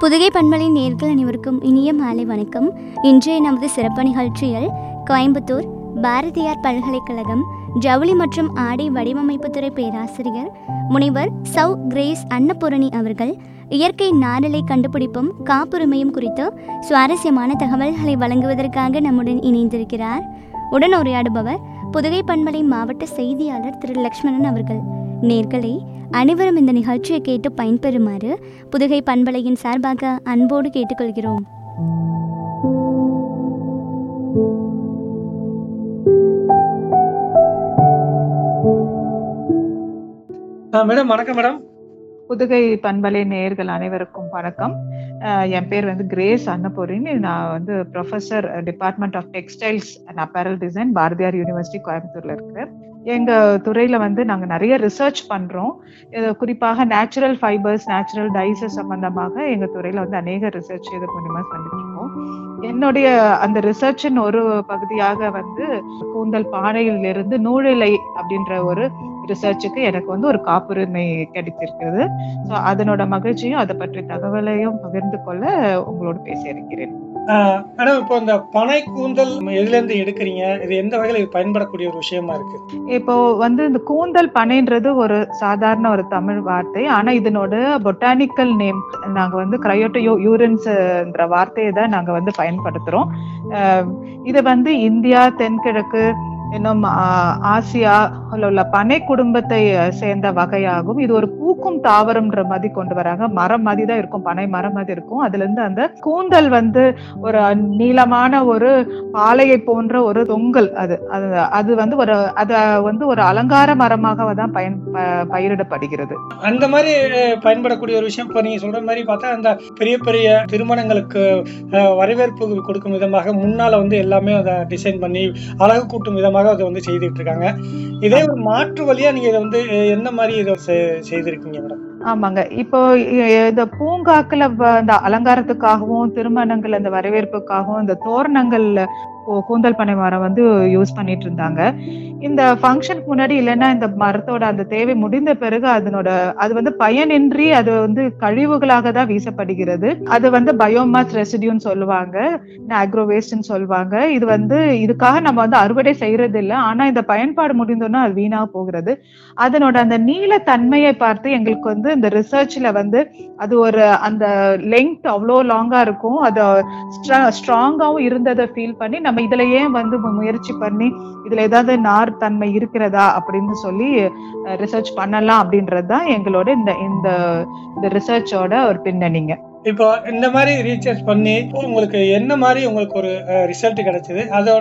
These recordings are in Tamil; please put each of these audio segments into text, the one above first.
புதுகை பண்பலை நேர்கள் அனைவருக்கும் இனிய மாலை வணக்கம் இன்றைய நமது சிறப்பு நிகழ்ச்சியில் கோயம்புத்தூர் பாரதியார் பல்கலைக்கழகம் ஜவுளி மற்றும் ஆடை வடிவமைப்புத்துறை பேராசிரியர் முனைவர் சௌ கிரேஸ் அன்னபூரணி அவர்கள் இயற்கை நாரலை கண்டுபிடிப்பும் காப்புரிமையும் குறித்து சுவாரஸ்யமான தகவல்களை வழங்குவதற்காக நம்முடன் இணைந்திருக்கிறார் உடன் உரையாடுபவர் புதுகை பண்பலை மாவட்ட செய்தியாளர் திரு லக்ஷ்மணன் அவர்கள் நேர்களே அனைவரும் இந்த நிகழ்ச்சியை கேட்டு பயன்பெறுமாறு புதுகை பண்பலையின் சார்பாக அன்போடு கேட்டுக்கொள்கிறோம் மேடம் வணக்கம் மேடம் புதுகை பண்பலை நேயர்கள் அனைவருக்கும் வணக்கம் அஹ் என் பேர் வந்து கிரேஸ் அன்னபூரின் நான் வந்து professor department of textiles and apparel design Bharathiar university கோயம்புத்தூர்ல இருக்கு எங்க துறையில வந்து நாங்க நிறைய ரிசர்ச் பண்றோம் இது குறிப்பாக நேச்சுரல் ஃபைபர்ஸ் நேச்சுரல் டைசஸ் சம்பந்தமாக எங்க துறையில வந்து அநேக ரிசர்ச் இது மூலியமா பண்ணிட்டு இருக்கோம் என்னுடைய அந்த ரிசர்ச்சின் ஒரு பகுதியாக வந்து கூந்தல் பானையில் இருந்து நூழிலை அப்படின்ற ஒரு ரிசர்ச்சுக்கு எனக்கு வந்து ஒரு காப்புரிமை கிடைத்திருக்கிறது ஸோ அதனோட மகிழ்ச்சியும் அதை பற்றிய தகவலையும் பகிர்ந்து கொள்ள உங்களோட பேச இருக்கிறேன் மேடம் இப்போ இந்த பனை கூந்தல் எதுல இருந்து எடுக்கிறீங்க இது எந்த வகையில இது பயன்படக்கூடிய ஒரு விஷயமா இருக்கு இப்போ வந்து இந்த கூந்தல் பனைன்றது ஒரு சாதாரண ஒரு தமிழ் வார்த்தை ஆனா இதனோட பொட்டானிக்கல் நேம் நாங்க வந்து கிரையோட்டோ யூரின்ஸ்ன்ற வார்த்தையை தான் நாங்க வந்து பயன்படுத்துறோம் இது வந்து இந்தியா தென்கிழக்கு இன்னும் ஆசியா உள்ள பனை குடும்பத்தை சேர்ந்த வகையாகும் இது ஒரு பூக்கும் தாவரம்ன்ற மாதிரி கொண்டு வராங்க மரம் மாதிரி தான் இருக்கும் பனை மரம் மாதிரி இருக்கும் அதுல இருந்து அந்த கூந்தல் வந்து ஒரு நீளமான ஒரு பாலையை போன்ற ஒரு தொங்கல் அது அது அது வந்து ஒரு அத வந்து ஒரு அலங்கார மரமாக தான் பயன் பயிரிடப்படுகிறது அந்த மாதிரி பயன்படக்கூடிய ஒரு விஷயம் இப்போ நீங்க சொல்ற மாதிரி பார்த்தா அந்த பெரிய பெரிய திருமணங்களுக்கு வரவேற்பு கொடுக்கும் விதமாக முன்னால வந்து எல்லாமே அதை டிசைன் பண்ணி அழகு கூட்டும் விதமாக அதை வந்து செய்துட்டு இருக்காங்க இதே ஒரு மாற்று வழியா நீங்க இதை வந்து என்ன மாதிரி இதை செய்திருக்கீங்க மேடம் ஆமாங்க இப்போ இந்த பூங்காக்கள் இந்த அலங்காரத்துக்காகவும் திருமணங்கள் அந்த வரவேற்புக்காகவும் இந்த தோரணங்கள்ல கூந்தல் பனை மரம் வந்து யூஸ் பண்ணிட்டு இருந்தாங்க இந்த ஃபங்க்ஷனுக்கு முன்னாடி இல்லைன்னா இந்த மரத்தோட அந்த தேவை முடிந்த பிறகு அதனோட அது வந்து பயனின்றி அது வந்து கழிவுகளாக தான் வீசப்படுகிறது அது வந்து பயோமாஸ் ரெசிடியூன்னு சொல்லுவாங்க அக்ரோவேஸ்ட்னு சொல்லுவாங்க இது வந்து இதுக்காக நம்ம வந்து அறுவடை செய்யறது இல்லை ஆனா இந்த பயன்பாடு முடிந்தோன்னா அது வீணாக போகிறது அதனோட அந்த நீள தன்மையை பார்த்து எங்களுக்கு வந்து இந்த ரிசர்ச்ல வந்து அது ஒரு அந்த லெங்க் அவ்வளோ லாங்கா இருக்கும் அது ஸ்ட்ராங்காவும் இருந்ததை ஃபீல் பண்ணி நம்ம இதுல ஏன் வந்து முயற்சி பண்ணி இதுல ஏதாவது நார் தன்மை இருக்கிறதா அப்படின்னு சொல்லி ரிசர்ச் பண்ணலாம் அப்படின்றது தான் எங்களோட இந்த இந்த ரிசர்ச்சோட ஒரு பின்னணிங்க இப்போ இந்த மாதிரி ரீசர்ச் பண்ணி உங்களுக்கு என்ன மாதிரி உங்களுக்கு ஒரு ரிசல்ட் கிடைச்சது அதோட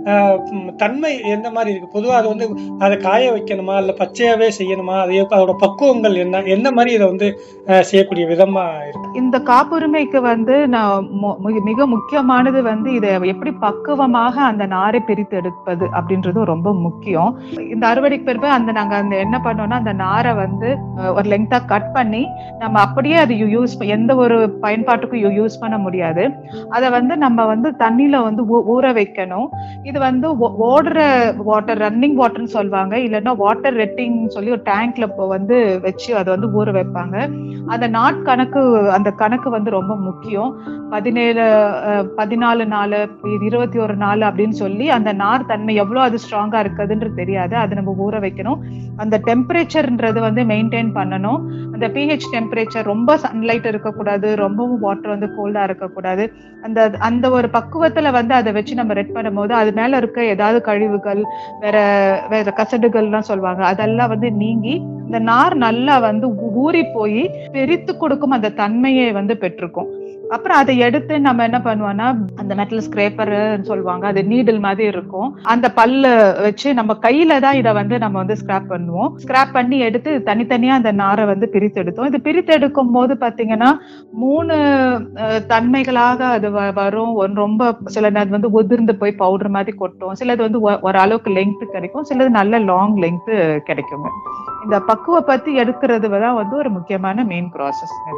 தன்மை எந்த மாதிரி இருக்கு பொதுவாக அது வந்து அதை காய வைக்கணுமா இல்லை பச்சையாவே செய்யணுமா அது அதோட பக்குவங்கள் என்ன எந்த மாதிரி இதை வந்து செய்யக்கூடிய விதமா இருக்கு இந்த காப்புரிமைக்கு வந்து நான் மிக முக்கியமானது வந்து இதை எப்படி பக்குவமாக அந்த நாரை பிரித்து எடுப்பது அப்படின்றது ரொம்ப முக்கியம் இந்த அறுவடைக்கு பிறகு அந்த நாங்க அந்த என்ன பண்ணோம்னா அந்த நாரை வந்து ஒரு லெங்தா கட் பண்ணி நம்ம அப்படியே அது யூஸ் எந்த ஒரு பயன்பாட்டுக்கும் யூஸ் பண்ண முடியாது அதை வந்து நம்ம வந்து தண்ணியில வந்து ஊற வைக்கணும் இது வந்து ஓடுற வாட்டர் ரன்னிங் வாட்டர்னு சொல்லுவாங்க இல்லைன்னா வாட்டர் ரெட்டிங் சொல்லி ஒரு டேங்க்ல வந்து வச்சு அதை வந்து ஊற வைப்பாங்க அந்த நாட் கணக்கு அந்த கணக்கு வந்து ரொம்ப முக்கியம் பதினேழு பதினாலு நாள் இருபத்தி ஒரு நாள் அப்படின்னு சொல்லி அந்த நார் தன்மை எவ்வளவு அது ஸ்ட்ராங்கா இருக்குதுன்றது தெரியாது அது நம்ம ஊற வைக்கணும் அந்த டெம்பரேச்சர்ன்றது வந்து மெயின்டைன் பண்ணணும் அந்த பிஹெச் டெம்பரேச்சர் ரொம்ப சன்லைட் இருக்கக்கூடாது ரொம்பவும் வாட்டர் வந்து கோல்டா இருக்கக்கூடாது அந்த அந்த ஒரு பக்குவத்துல வந்து அதை வச்சு நம்ம ரெட் பண்ணும் போது அது மேல இருக்க ஏதாவது கழிவுகள் வேற வேற கசடுகள்லாம் சொல்லுவாங்க அதெல்லாம் வந்து நீங்கி இந்த நார் நல்லா வந்து ஊறி போய் பிரித்து கொடுக்கும் அந்த தன்மையை வந்து பெற்றிருக்கும் அப்புறம் அதை எடுத்து நம்ம என்ன பண்ணுவோம்னா அந்த மெட்டல் ஸ்கிரேப்பர் சொல்லுவாங்க அது நீடில் மாதிரி இருக்கும் அந்த பல்லு வச்சு நம்ம கையில தான் இதை வந்து நம்ம வந்து ஸ்கிராப் பண்ணுவோம் ஸ்கிராப் பண்ணி எடுத்து தனித்தனியா அந்த நாரை வந்து பிரித்து எடுத்தோம் இது பிரித்து எடுக்கும் போது பாத்தீங்கன்னா மூணு தன்மைகளாக அது வரும் ரொம்ப சில அது வந்து உதிர்ந்து போய் பவுடர் மாதிரி கொட்டும் சிலது வந்து ஒரு அளவுக்கு லெங்க் கிடைக்கும் சிலது நல்ல லாங் லெங்க் கிடைக்குங்க இந்த பக்குவ பத்தி எடுக்கிறது தான் வந்து ஒரு முக்கியமான மெயின் ப்ராசஸ் இதுல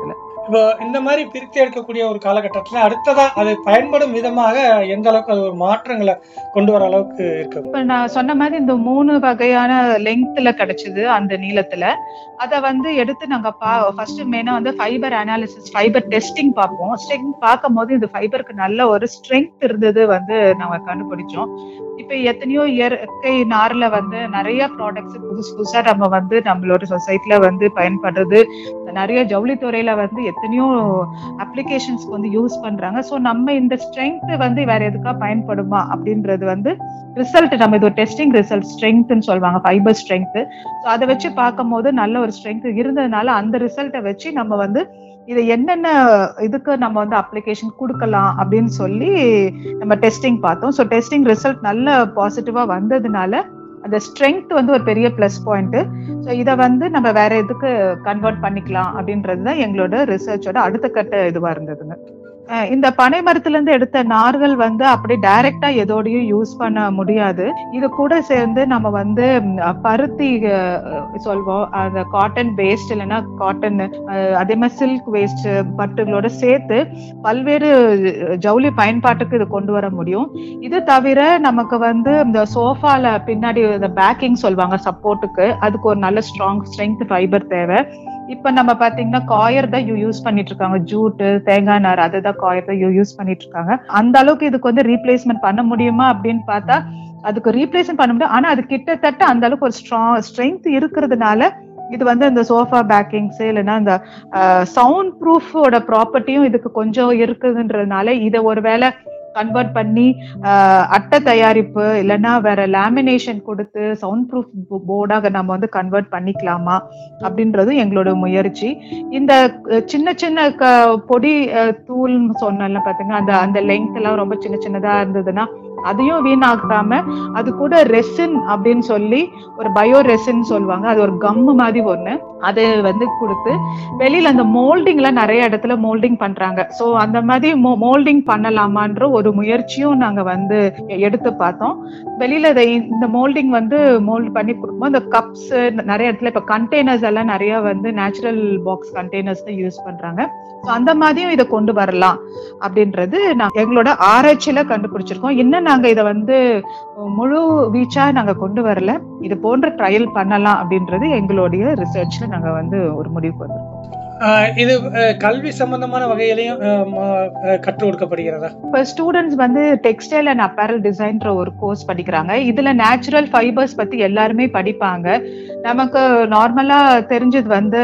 இப்போ இந்த மாதிரி பிரித்து எடுக்கக்கூடிய ஒரு காலகட்டத்துல அடுத்ததா அது பயன்படும் விதமாக எந்த அளவுக்கு அது ஒரு மாற்றங்களை கொண்டு வர அளவுக்கு இருக்கு இப்ப நான் சொன்ன மாதிரி இந்த மூணு வகையான லெங்க்த்ல கிடைச்சது அந்த நீளத்துல அத வந்து எடுத்து நாங்க பா ஃபர்ஸ்ட் மெயினா வந்து ஃபைபர் அனாலிசிஸ் ஃபைபர் டெஸ்டிங் பார்ப்போம் ஸ்ட்ரெங்க் பார்க்கும் போது இந்த ஃபைபருக்கு நல்ல ஒரு ஸ்ட்ரென்த் இருந்தது வந்து நாங்க கண்டுபிடிச்சோம் இப்ப எத்தனையோ இயற்கை நார்ல வந்து நிறைய ப்ராடக்ட்ஸ் புதுசு புதுசா நம்ம வந்து நம்மளோட சொசைட்டில வந்து பயன்படுறது நிறைய ஜவுளித்துறையில வந்து எத்தனையோ அப்ளிகேஷன்ஸ்க்கு வந்து யூஸ் பண்றாங்க ஸோ நம்ம இந்த ஸ்ட்ரென்த் வந்து வேற எதுக்கா பயன்படுமா அப்படின்றது வந்து ரிசல்ட் நம்ம இது ஒரு டெஸ்டிங் ரிசல்ட் ஸ்ட்ரென்த்னு சொல்லுவாங்க ஃபைபர் ஸ்ட்ரென்த் ஸோ அதை வச்சு பார்க்கும் போது நல்ல ஒரு ஸ்ட்ரென்த் இருந்ததுனால அந்த ரிசல்ட்டை வச்சு நம்ம வந்து இதை என்னென்ன இதுக்கு நம்ம வந்து அப்ளிகேஷன் கொடுக்கலாம் அப்படின்னு சொல்லி நம்ம டெஸ்டிங் பார்த்தோம் ஸோ டெஸ்டிங் ரிசல்ட் நல்ல பாசிட்டிவா வந்ததுனால அந்த ஸ்ட்ரென்த் வந்து ஒரு பெரிய ப்ளஸ் பாயிண்ட் ஸோ இதை வந்து நம்ம வேற எதுக்கு கன்வெர்ட் பண்ணிக்கலாம் அப்படின்றது தான் எங்களோட ரிசர்ச்சோட அடுத்த கட்ட இதுவா இருந்ததுங்க அஹ் இந்த பனை மரத்துல இருந்து எடுத்த நார்கள் வந்து அப்படி டைரக்டா எதோடையும் யூஸ் பண்ண முடியாது இது கூட சேர்ந்து நம்ம வந்து ம், பருத்தி அஹ், சொல்வோம் அந்த காட்டன் வேஸ்ட் இல்லைன்னா காட்டன் அதே மாதிரி சில்க் வேஸ்ட் பட்டுகளோட சேர்த்து பல்வேறு ஜவுளி பயன்பாட்டுக்கு இது கொண்டு வர முடியும் இது தவிர நமக்கு வந்து இந்த சோஃபால பின்னாடி இந்த பேக்கிங் சொல்லுவாங்க சப்போர்ட்டுக்கு அதுக்கு ஒரு நல்ல ஸ்ட்ராங் ஸ்ட்ரென்த் ஃபைபர் தேவை இப்ப நம்ம பாத்தீங்கன்னா காயர் தான் யூஸ் பண்ணிட்டு இருக்காங்க ஜூட்டு தேங்காய் நார் அதுதான் காயர் தான் யூஸ் பண்ணிட்டு இருக்காங்க அந்த அளவுக்கு இதுக்கு வந்து ரீப்ளேஸ்மெண்ட் பண்ண முடியுமா அப்படின்னு பார்த்தா அதுக்கு ரீப்ளேஸ்மெண்ட் பண்ண முடியும் ஆனா அது கிட்டத்தட்ட அந்த அளவுக்கு ஒரு ஸ்ட்ராங் ஸ்ட்ரென்த் இருக்கிறதுனால இது வந்து இந்த சோஃபா பேக்கிங்ஸ் இல்லைன்னா இந்த சவுண்ட் ப்ரூஃபோட ப்ராப்பர்ட்டியும் இதுக்கு கொஞ்சம் இருக்குதுன்றதுனால இதை ஒருவேளை கன்வெர்ட் பண்ணி ஆஹ், அட்டை தயாரிப்பு இல்லைன்னா வேற லேமினேஷன் கொடுத்து சவுண்ட் ப்ரூஃப் போர்டாக நம்ம வந்து கன்வெர்ட் பண்ணிக்கலாமா அப்படின்றதும் எங்களோட முயற்சி இந்த அஹ், சின்ன சின்ன க பொடி அஹ், தூள்னு சொன்னல பாத்தீங்கன்னா அந்த அந்த லெங்க் எல்லாம் ரொம்ப சின்ன சின்னதா இருந்ததுன்னா அதையும் வீணாக்காம அது கூட ரெசின் அப்படின்னு சொல்லி ஒரு பயோ ரெசின் சொல்லுவாங்க அது ஒரு கம்மு மாதிரி ஒண்ணு அது வந்து கொடுத்து வெளியில அந்த மோல்டிங்ல நிறைய இடத்துல மோல்டிங் பண்றாங்க சோ அந்த மாதிரி மோல்டிங் பண்ணலாமான்ற ஒரு முயற்சியும் நாங்க வந்து எடுத்து பார்த்தோம் வெளியில இதை இந்த மோல்டிங் வந்து மோல்ட் பண்ணி கொடுக்கும்போது இந்த கப்ஸ் நிறைய இடத்துல இப்ப கண்டெய்னர்ஸ் எல்லாம் நிறைய வந்து நேச்சுரல் பாக்ஸ் கண்டெய்னர்ஸ் தான் யூஸ் பண்றாங்க ஸோ அந்த மாதிரியும் இதை கொண்டு வரலாம் அப்படின்றது நான் எங்களோட ஆராய்ச்சியில கண்டுபிடிச்சிருக்கோம் இன்னும் நாங்க இதை வந்து முழு வீச்சா நாங்க கொண்டு வரல இது போன்ற ட்ரையல் பண்ணலாம் அப்படின்றது எங்களுடைய ரிசர்ச்ல நாங்க வந்து ஒரு முடிவுக்கு வந்திருக்கோம் ஆஹ் இது அஹ், கல்வி சம்பந்தமான வகையிலையும் அஹ், ம- அஹ், கற்றுக் கொடுக்கப்படுகிறதா இப்போ ஸ்டூடெண்ட்ஸ் வந்து டெக்ஸ்டைல் அண்ட் அப்பேரல் டிசைன்ற ஒரு கோர்ஸ் படிக்கிறாங்க இதுல நேச்சுரல் ஃபைபர்ஸ் பத்தி எல்லாருமே படிப்பாங்க நமக்கு நார்மலா தெரிஞ்சது வந்து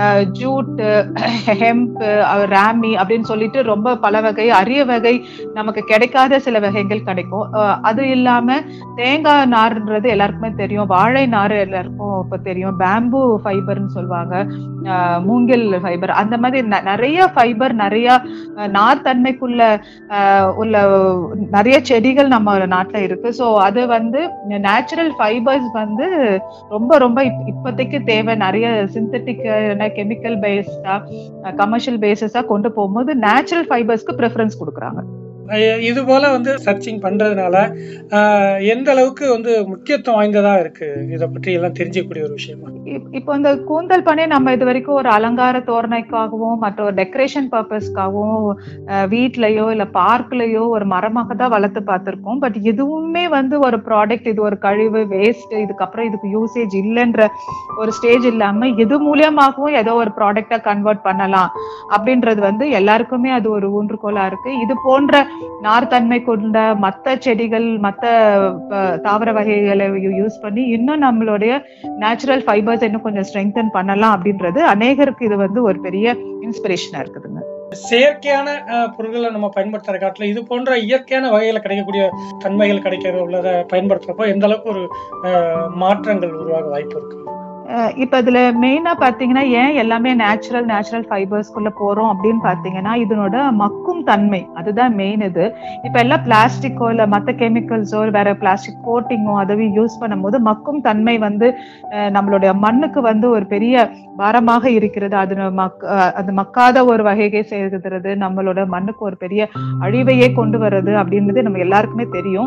ஜூட் ஹெம்ப் ராமி அப்படின்னு சொல்லிட்டு ரொம்ப பல வகை அரிய வகை நமக்கு கிடைக்காத சில வகைகள் கிடைக்கும் அஹ் அது இல்லாம தேங்காய் நார்ன்றது எல்லாருக்குமே தெரியும் வாழை நார் எல்லாருக்கும் இப்ப தெரியும் பேம்பு ஃபைபர்னு சொல்லுவாங்க அஹ் மூங்கில் ஃபைபர் அந்த மாதிரி ந- நிறைய ஃபைபர் நிறைய அஹ், நார்த்தன்மைக்குள்ள ஆஹ் உள்ள நிறைய செடிகள் நம்ம நாட்டுல இருக்கு ஸோ அது வந்து நேச்சுரல் ஃபைபர்ஸ் வந்து ரொம்ப ரொம்ப இப்- இப்போதைக்கு தேவை நிறைய சிந்தட்டிக் கெமிக்கல் பேஸ்டா கமர்ஷியல் பேசிஸா கொண்டு போகும்போது நேச்சுரல் ஃபைபர்ஸ்க்கு ப்ரிஃபரன்ஸ் கொடுக்குறாங்க அஹ், இது போல வந்து சர்ச்சிங் பண்றதுனால ஆஹ், எந்த அளவுக்கு வந்து முக்கியத்துவம் வாய்ந்ததா இருக்கு இதை பற்றி எல்லாம் தெரிஞ்சிக்கக்கூடிய ஒரு விஷயமா இப்- இப்போ இந்த கூந்தல் பனை நம்ம இது வரைக்கும் ஒரு அலங்கார தோரணைக்காகவும் மற்ற ஒரு டெக்கரேஷன் பர்பஸ்க்காகவும் வீட்லயோ இல்ல பார்க்லயோ ஒரு மரமாக தான் வளர்த்து பார்த்திருக்கோம் பட் இதுவுமே வந்து ஒரு ப்ராடக்ட் இது ஒரு கழிவு வேஸ்ட் இதுக்கப்புறம் இதுக்கு யூசேஜ் இல்லைன்ற ஒரு ஸ்டேஜ் இல்லாம இது மூலியமாகவும் ஏதோ ஒரு ப்ராடக்டா கன்வெர்ட் பண்ணலாம் அப்படின்றது வந்து எல்லாருக்குமே அது ஒரு ஊன்றுகோலா இருக்கு இது போன்ற நார்த்தன்மை கொண்ட மத்த செடிகள் மத்த அஹ், தாவர வகைகளை யூஸ் பண்ணி இன்னும் நம்மளுடைய நேச்சுரல் ஃபைபர்ஸ் இன்னும் கொஞ்சம் ஸ்ட்ரெங்தன் பண்ணலாம் அப்படின்றது அநேகருக்கு இது வந்து ஒரு பெரிய இன்ஸ்பிரேஷனா இருக்குதுங்க செயற்கையான அஹ், பொருட்களை நம்ம பயன்படுத்துற காட்டில் இது போன்ற இயற்கையான வகையில கிடைக்கக்கூடிய தன்மைகள் கிடைக்கிற உள்ளதை பயன்படுத்துறப்போ எந்த அளவுக்கு ஒரு அஹ், மாற்றங்கள் உருவாக வாய்ப்பு இருக்கு அஹ் இப்ப இதுல மெயினா பாத்தீங்கன்னா ஏன் எல்லாமே நேச்சுரல் நேச்சுரல் ஃபைபர்ஸ்குள்ள போறோம் அப்படின்னு பாத்தீங்கன்னா இதனோட மக்கும் தன்மை அதுதான் மெயின் இது இப்ப எல்லாம் பிளாஸ்டிக்கோ இல்ல மத்த கெமிக்கல்ஸோ வேற பிளாஸ்டிக் கோட்டிங்கோ அதவே யூஸ் பண்ணும்போது மக்கும் தன்மை வந்து அஹ் நம்மளுடைய மண்ணுக்கு வந்து ஒரு பெரிய பாரமாக இருக்கிறது அது மக் அஹ் அது மக்காத ஒரு வகையை சேர்க்கிறது நம்மளோட மண்ணுக்கு ஒரு பெரிய அழிவையே கொண்டு வர்றது அப்படின்றது நம்ம எல்லாருக்குமே தெரியும்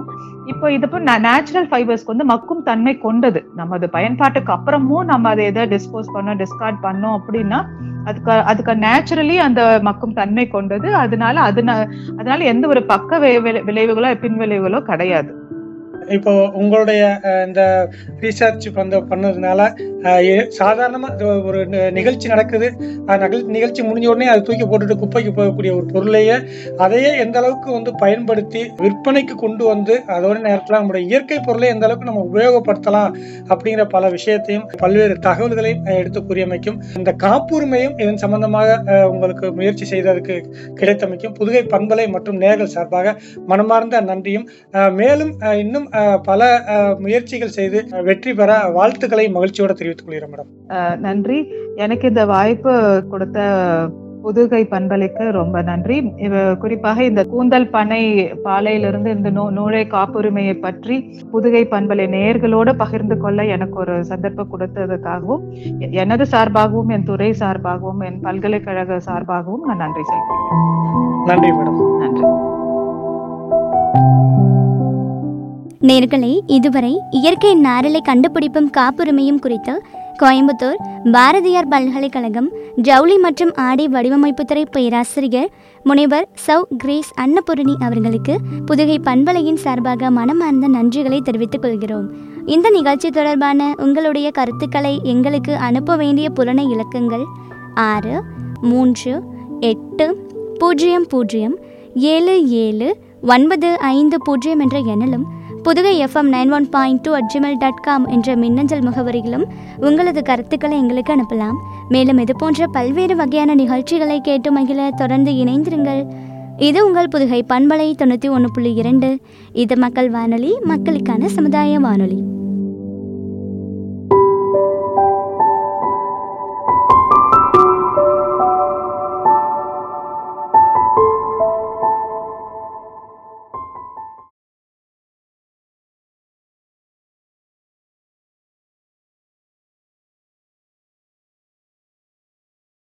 இப்போ இது இப்போ நேச்சுரல் ஃபைபர்ஸ்க்கு வந்து மக்கும் தன்மை கொண்டது நம்ம அது பயன்பாட்டுக்கு அப்புறமும் நம்ம அதை எதை டிஸ்போஸ் பண்ணோம் டிஸ்கார்ட் பண்ணோம் அப்படின்னா அதுக்கு அதுக்கு நேச்சுரலி அந்த மக்கும் தன்மை கொண்டது அதனால அதனால அதனால எந்த ஒரு பக்க வி- வி- விளைவுகளோ பின்விளைவுகளோ கிடையாது இப்போ உங்களுடைய அஹ், இந்த ரீசர்ச் வந்து பண்ணதுனால அஹ், எ- சாதாரணமா இது ஒரு நி- நிகழ்ச்சி நடக்குது அஹ், நகல் நிகழ்ச்சி முடிஞ்ச உடனே அதை தூக்கி போட்டுட்டு குப்பைக்கு போகக்கூடிய ஒரு பொருளையே அதையே எந்த அளவுக்கு வந்து பயன்படுத்தி விற்பனைக்கு கொண்டு வந்து அதோட நேரத்தில் நம்முடைய இயற்கை பொருளை எந்த அளவுக்கு நம்ம உபயோகப்படுத்தலாம் அப்படிங்கிற பல விஷயத்தையும் பல்வேறு தகவல்களையும் அஹ், எடுத்து கூறியமைக்கும் இந்த காப்புரிமையும் இதன் சம்பந்தமாக அஹ், உங்களுக்கு முயற்சி செய்ததற்கு கிடைத்தமைக்கும் புதுகை பண்பலை மற்றும் நேர்கள் சார்பாக மனமார்ந்த நன்றியும் அஹ், மேலும் அஹ், இன்னும் அஹ், பல அஹ், முயற்சிகள் செய்து அஹ், வெற்றி பெற வாழ்த்துக்களை மகிழ்ச்சியோட தெரிவித்துக் கொள்கிறேன் மேடம் அஹ் நன்றி எனக்கு இந்த வாய்ப்பு கொடுத்த புதுகை பண்பலைக்கு ரொம்ப நன்றி இவ குறிப்பாக இந்த கூந்தல் பனை பாலையிலிருந்து இந்த நூ நூலை காப்புரிமையை பற்றி புதுகை பண்பலை நேயர்களோடு பகிர்ந்து கொள்ள எனக்கு ஒரு சந்தர்ப்பம் கொடுத்ததுக்காகவும் எ- எனது சார்பாகவும் என் துறை சார்பாகவும் என் பல்கலைக்கழக சார்பாகவும் நான் நன்றி செலுத்துகிறேன் நன்றி மேடம் நன்றி நேர்களே இதுவரை இயற்கை நாரலை கண்டுபிடிப்பும் காப்புரிமையும் குறித்து கோயம்புத்தூர் பாரதியார் பல்கலைக்கழகம் ஜவுளி மற்றும் ஆடை வடிவமைப்புத்துறை பேராசிரியர் முனைவர் சௌ கிரேஸ் அன்னபூரணி அவர்களுக்கு புதுகை பண்பலையின் சார்பாக மனமார்ந்த நன்றிகளை தெரிவித்துக் கொள்கிறோம் இந்த நிகழ்ச்சி தொடர்பான உங்களுடைய கருத்துக்களை எங்களுக்கு அனுப்ப வேண்டிய புலன இலக்கங்கள் ஆறு மூன்று எட்டு பூஜ்ஜியம் பூஜ்ஜியம் ஏழு ஏழு ஒன்பது ஐந்து பூஜ்ஜியம் என்ற எண்ணிலும் Pudugai FM nine one point two at Gmail dot com என்ற மின்னஞ்சல் முகவரியிலும் உங்களது கருத்துக்களை எங்களுக்கு அனுப்பலாம் மேலும் இது போன்ற பல்வேறு வகையான நிகழ்ச்சிகளை கேட்டு மகிழ தொடர்ந்து இணைந்திருங்கள் இது உங்கள் புதுகை பண்பலை தொண்ணூற்றி ஒன்று புள்ளி இரண்டு இது மக்கள் வானொலி மக்களுக்கான சமுதாய வானொலி